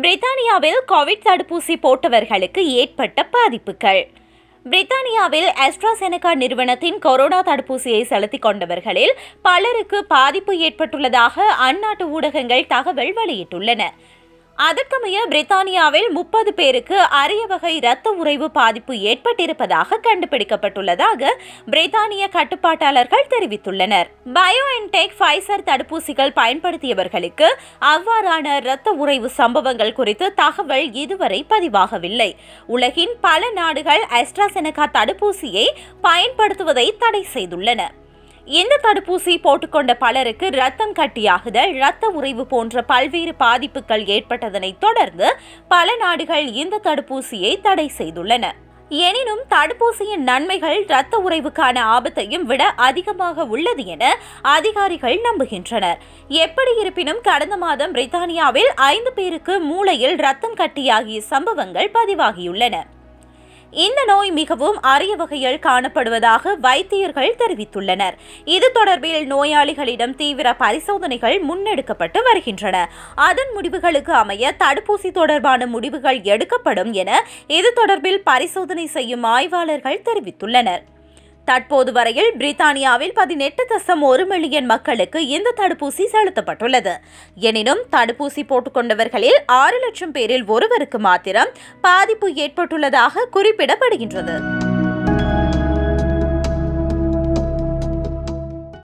பிரித்தானியாவில் கோவிட் தடுப்பூசி போட்டவர்களுக்கு ஏற்பட்ட பாதிப்புகள் பிரித்தானியாவில் அஸ்ட்ராசெனகா நிறுவனத்தின் கொரோனா தடுப்பூசியை செலுத்திக் கொண்டவர்களில் பலருக்கு பாதிப்பு ஏற்பட்டுள்ளதாக அந்நாட்டு ஊடகங்கள் தகவல் வெளியிட்டுள்ளன அதற்கமைய பிரித்தானியாவில் முப்பது பேருக்கு அரிய வகை இரத்த உறைவு பாதிப்பு ஏற்பட்டிருப்பதாக கண்டுபிடிக்கப்பட்டுள்ளதாக பிரித்தானிய கட்டுப்பாட்டாளர்கள் தெரிவித்துள்ளனர் பயோஎன்டெக் ஃபைசர் தடுப்பூசிகள் பயன்படுத்தியவர்களுக்கு அவ்வாறான இரத்த உறைவு சம்பவங்கள் குறித்து தகவல் இதுவரை பதிவாகவில்லை உலகின் பல நாடுகள் அஸ்ட்ராசெனகா தடுப்பூசியை பயன்படுத்துவதை தடை செய்துள்ளன இந்த தடுப்பூசி போட்டுக்கொண்ட பலருக்கு ரத்தம் கட்டியாகுதல் இரத்த உறைவு போன்ற பல்வேறு பாதிப்புகள் ஏற்பட்டதனை தொடர்ந்து பல நாடுகள் இந்த தடுப்பூசியை தடை செய்துள்ளன எனினும் தடுப்பூசியின் நன்மைகள் இரத்த உறைவுக்கான ஆபத்தையும் விட அதிகமாக உள்ளது என அதிகாரிகள் நம்புகின்றனர் எப்படி இருப்பினும் கடந்த மாதம் பிரித்தானியாவில் ஐந்து பேருக்கு மூளையில் ரத்தம் கட்டியாகிய சம்பவங்கள் பதிவாகியுள்ளன இந்த நோய் மிகவும் அரிய வகையில் காணப்படுவதாக வைத்தியர்கள் தெரிவித்துள்ளனர் இது தொடர்பில் நோயாளிகளிடம் தீவிர பரிசோதனைகள் முன்னெடுக்கப்பட்டு வருகின்றன அதன் முடிவுகளுக்கு அமைய தடுப்பூசி தொடர்பான முடிவுகள் எடுக்கப்படும் என இது தொடர்பில் பரிசோதனை செய்யும் ஆய்வாளர்கள் தெரிவித்துள்ளனர் தற்போது வரையில் பிரித்தானியாவில் பதினெட்டு தசம் ஒரு மில்லியன் மக்களுக்கு இந்த தடுப்பூசி செலுத்தப்பட்டுள்ளது எனினும் தடுப்பூசி போட்டுக்கொண்டவர்களில் ஆறு லட்சம் பேரில் ஒருவருக்கு மாத்திரம் பாதிப்பு ஏற்பட்டுள்ளதாக குறிப்பிடப்படுகின்றது